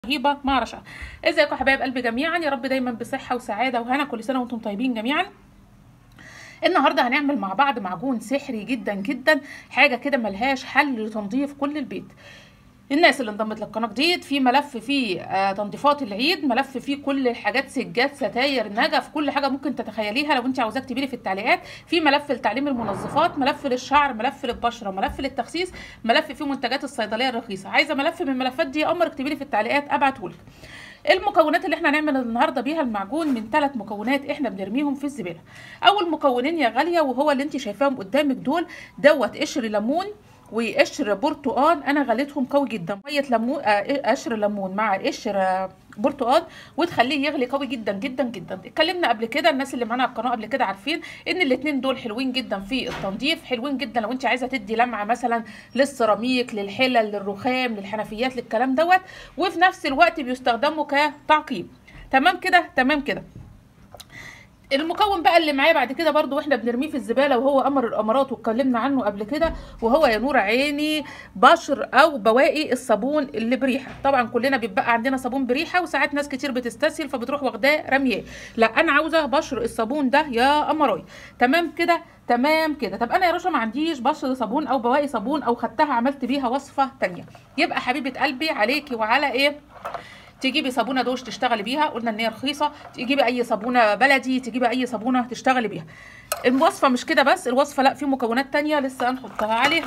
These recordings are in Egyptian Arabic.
رهيبه مع رشا ازيكم يا حبايب قلبي جميعا يا رب دايما بصحه وسعاده وهنا كل سنه وانتم طيبين جميعا النهارده هنعمل مع بعض معجون سحري جدا جدا حاجه كده ملهاش حل لتنظيف كل البيت الناس اللي انضمت للقناه جديد في ملف فيه آه تنظيفات العيد ملف فيه كل الحاجات سجاد ستاير نجف كل حاجه ممكن تتخيليها لو انت عاوزاك تكتبي لي في التعليقات في ملف لتعليم المنظفات ملف للشعر ملف للبشره ملف للتخسيس ملف فيه منتجات الصيدليه الرخيصه عايزه ملف من الملفات دي امر اكتبي لي في التعليقات ابعتهولك المكونات اللي احنا هنعمل النهارده بيها المعجون من ثلاث مكونات احنا بنرميهم في الزباله اول مكونين يا غاليه وهو اللي انت شايفاهم قدامك دول دوت قشر ليمون وقشر برتقال انا غليتهم قوي جدا ميه ليمون آه قشر ليمون مع قشر آه برتقال وتخليه يغلي قوي جدا جدا جدا اتكلمنا قبل كده الناس اللي معانا على القناه قبل كده عارفين ان الاثنين دول حلوين جدا في التنظيف حلوين جدا لو انت عايزه تدي لمعه مثلا للسيراميك للحلل للرخام للحنفيات للكلام دوت وفي نفس الوقت بيستخدموا كتعقيم تمام كده تمام كده المكون بقى اللي معايا بعد كده برضو واحنا بنرميه في الزباله وهو امر الامارات واتكلمنا عنه قبل كده وهو يا نور عيني بشر او بواقي الصابون اللي بريحه طبعا كلنا بيبقى عندنا صابون بريحه وساعات ناس كتير بتستسهل فبتروح واخداه رمياه لا انا عاوزه بشر الصابون ده يا امراي تمام كده تمام كده طب انا يا رشا ما عنديش بشر صابون او بواقي صابون او خدتها عملت بيها وصفه تانية يبقى حبيبه قلبي عليكي وعلى ايه تجيبي صابونه دوش تشتغلي بيها قلنا ان هي رخيصه تجيبي اي صابونه بلدي تجيبي اي صابونه تشتغلي بيها الوصفه مش كده بس الوصفه لا في مكونات تانية لسه هنحطها عليها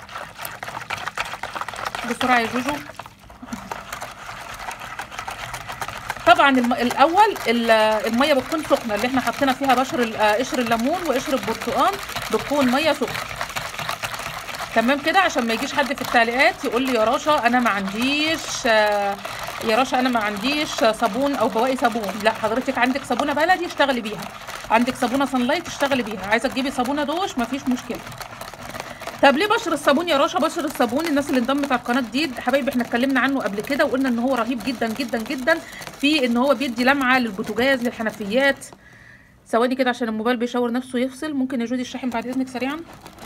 بسرعه يا جوجو طبعا الم... الاول الميه بتكون سخنه اللي احنا حطينا فيها بشر قشر الليمون وقشر البرتقال بتكون ميه سخنه تمام كده عشان ما يجيش حد في التعليقات يقول لي يا رشا انا ما عنديش يا رشا انا ما عنديش صابون او بواقي صابون لا حضرتك عندك صابونه بلدي اشتغلي بيها عندك صابونه صن لايت اشتغلي بيها عايزه تجيبي صابونه دوش مفيش مشكله طب ليه بشر الصابون يا رشا بشر الصابون الناس اللي انضمت على القناه جديد حبايبي احنا اتكلمنا عنه قبل كده وقلنا ان هو رهيب جدا جدا جدا في ان هو بيدي لمعه للبوتاجاز للحنفيات ثواني كده عشان الموبايل بيشاور نفسه يفصل ممكن يا جودي الشاحن بعد اذنك سريعا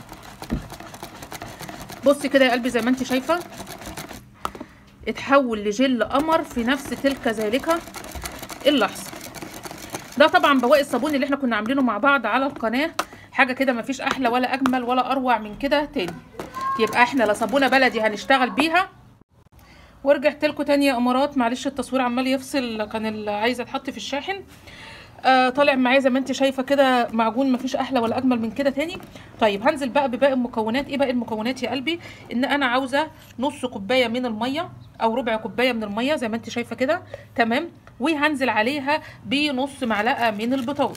بصي كده يا قلبي زي ما انت شايفه اتحول لجل قمر في نفس تلك ذلك اللحظه ده طبعا بواقي الصابون اللي احنا كنا عاملينه مع بعض على القناه حاجه كده مفيش احلى ولا اجمل ولا اروع من كده تاني يبقى احنا لا صابونه بلدي هنشتغل بيها ورجعت لكم تاني يا امارات معلش التصوير عمال يفصل كان عايزه اتحط في الشاحن آه طالع معايا زي ما انت شايفه كده معجون مفيش احلى ولا اجمل من كده تاني طيب هنزل بقى بباقي المكونات ايه باقي المكونات يا قلبي ان انا عاوزه نص كوبايه من الميه او ربع كوبايه من الميه زي ما انت شايفه كده تمام وهنزل عليها بنص معلقه من البطاطس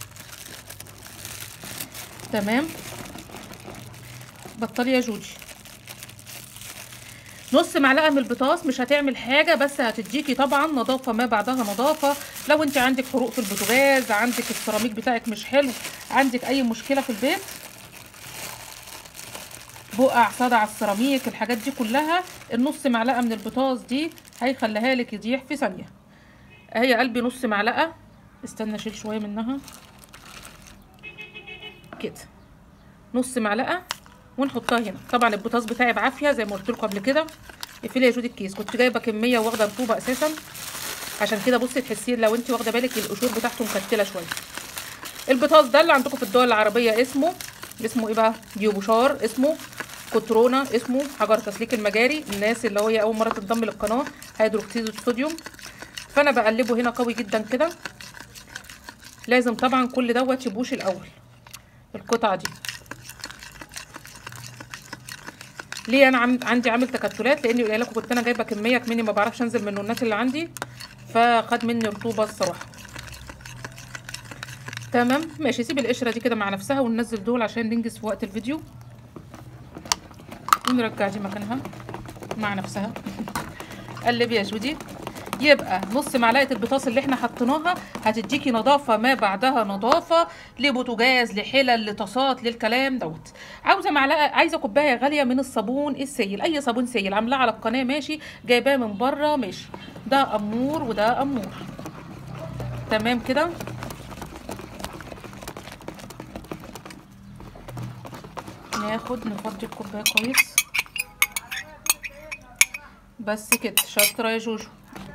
تمام بطلي يا جودي نص معلقه من البطاطس مش هتعمل حاجه بس هتديكي طبعا نظافه ما بعدها نظافه لو انت عندك حروق في البوتاجاز عندك السيراميك بتاعك مش حلو عندك اي مشكله في البيت بقع صدع السيراميك الحاجات دي كلها النص معلقه من البطاطس دي هيخليها لك يضيح في ثانيه اهي يا قلبي نص معلقه استنى اشيل شويه منها كده نص معلقه ونحطها هنا طبعا البوتاص بتاعي بعافيه زي ما قلت لكم قبل كده اقفلي يا جودي الكيس كنت جايبه كميه واخده رطوبه اساسا عشان كده بصي تحسيه لو انت واخده بالك القشور بتاعته مكتله شويه البوتاص ده اللي عندكم في الدول العربيه اسمه اسمه ايه بقى ديوبوشار اسمه كترونه اسمه حجر تسليك المجاري الناس اللي هي اول مره تنضم للقناه هيدروكسيد الصوديوم فانا بقلبه هنا قوي جدا كده لازم طبعا كل دوت يبوش الاول القطعه دي ليه انا عم... عندي عامل تكتلات لاني قايله لكم كنت انا جايبه كميه كمني ما بعرفش انزل من النونات اللي عندي فخد مني رطوبه الصراحه تمام ماشي سيب القشره دي كده مع نفسها وننزل دول عشان ننجز في وقت الفيديو ونرجع دي مكانها مع نفسها قلبي يا جودي يبقى نص معلقه البطاطس اللي احنا حطيناها هتديكي نظافه ما بعدها نظافه لبوتاجاز لحلل لطاسات للكلام دوت عاوزه معلقه عايزه كوبايه غاليه من الصابون السيل اي صابون سيل عاملاه على القناه ماشي جايباه من بره ماشي ده امور وده امور تمام كده ناخد نفضي الكوبايه كويس بس كده شاطره يا جوجو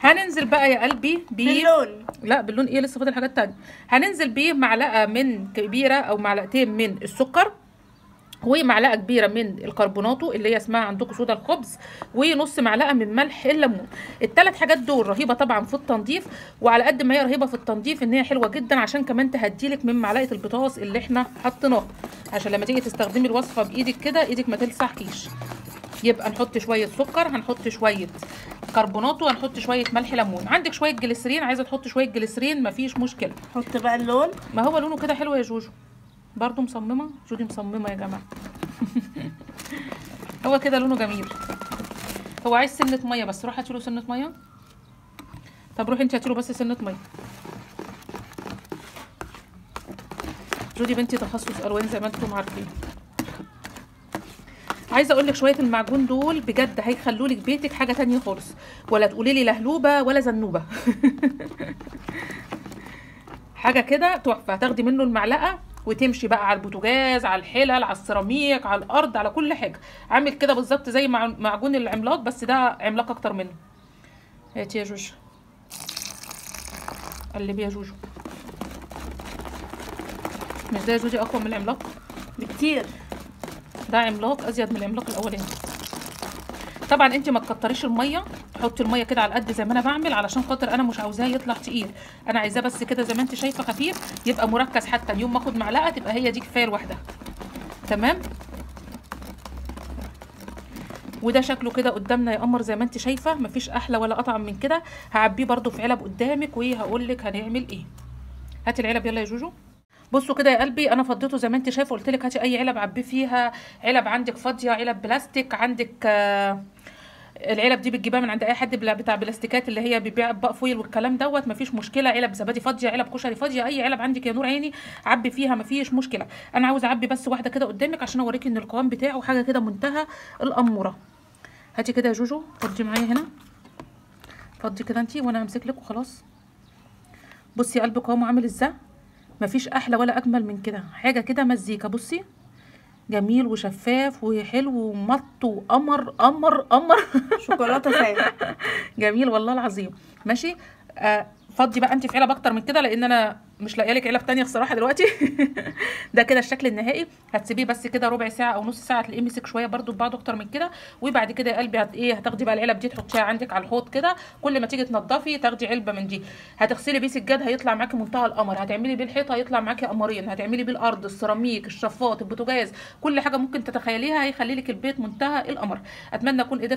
هننزل بقى يا قلبي ب باللون لا باللون ايه لسه فاضل حاجات تانية هننزل بيه معلقه من كبيره او معلقتين من السكر ومعلقه كبيره من الكربوناتو اللي هي اسمها عندكم صودا الخبز ونص معلقه من ملح الليمون الثلاث حاجات دول رهيبه طبعا في التنظيف وعلى قد ما هي رهيبه في التنظيف ان هي حلوه جدا عشان كمان تهديلك من معلقه البطاطس اللي احنا حطيناها عشان لما تيجي تستخدمي الوصفه بايدك كده ايدك ما تلسعكيش يبقى نحط شويه سكر هنحط شويه كربوناتو هنحط شويه ملح ليمون عندك شويه جليسرين عايزه تحط شويه جليسرين مفيش مشكله حط بقى اللون ما هو لونه كده حلو يا جوجو برضو مصممه جودي مصممه يا جماعه هو كده لونه جميل هو عايز سنه ميه بس روح هاتيله سنه ميه طب روحي انت هاتيله بس سنه ميه جودي بنتي تخصص الوان زي ما انتم عارفين عايزه اقول لك شويه المعجون دول بجد هيخلوا لك بيتك حاجه تانية خالص ولا تقولي لي لهلوبه ولا زنوبه حاجه كده تحفه تاخدي منه المعلقه وتمشي بقى على البوتاجاز على الحلل على السيراميك على الارض على كل حاجه عامل كده بالظبط زي مع- معجون العملاق بس ده عملاق اكتر منه هاتي يا جوجو قلبي يا جوجو مش ده يا جوجي اقوى من العملاق بكتير ده عملاق ازيد من العملاق الاولاني طبعا انت ما تكتريش الميه تحطي الميه كده على قد زي ما انا بعمل علشان خاطر انا مش عاوزاه يطلع تقيل انا عايزاه بس كده زي ما انت شايفه خفيف يبقى مركز حتى اليوم ما اخد معلقه تبقى هي دي كفايه لوحدها تمام وده شكله كده قدامنا يا قمر زي ما انت شايفه مفيش احلى ولا اطعم من كده هعبيه برده في علب قدامك وهقول لك هنعمل ايه هاتي العلب يلا يا جوجو بصوا كده يا قلبي انا فضيته زي ما انت شايفه قلت لك هاتي اي علب عبيه فيها علب عندك فاضيه علب بلاستيك عندك آه، العلب دي بتجيبها من عند اي حد بلا- بتاع بلاستيكات اللي هي بيبيع بقى فويل والكلام دوت مفيش مشكله علب زبادي فاضيه علب كشري فاضيه اي علب عندك يا نور عيني عبي فيها مفيش مشكله انا عاوزه اعبي بس واحده كده قدامك عشان اوريكي ان القوام بتاعه حاجه كده منتهى الاموره هاتي كده يا جوجو فضي معايا هنا فضي كده انتي وانا همسك لك وخلاص بصي يا قلبي قوامه عامل ازاي مفيش احلى ولا اجمل من كده حاجه كده مزيكا بصي جميل وشفاف وحلو ومط وقمر قمر قمر شوكولاته سايبه جميل والله العظيم ماشي آه فضي بقى انت في علب اكتر من كده لان انا مش لاقيه لك علب تانية الصراحه دلوقتي ده كده الشكل النهائي هتسيبيه بس كده ربع ساعه او نص ساعه تلاقيه مسك شويه برده ببعضه اكتر من كده وبعد كده يا قلبي هت ايه هتاخدي بقى العلب دي تحطيها عندك على الحوض كده كل ما تيجي تنضفي تاخدي علبه من دي هتغسلي بيه سجاد هيطلع معاكي منتهى القمر هتعملي بيه الحيطه هيطلع معاكي قمرين هتعملي بيه الارض السيراميك الشفاط البوتاجاز كل حاجه ممكن تتخيليها هيخلي لك البيت منتهى القمر اتمنى اكون قدرت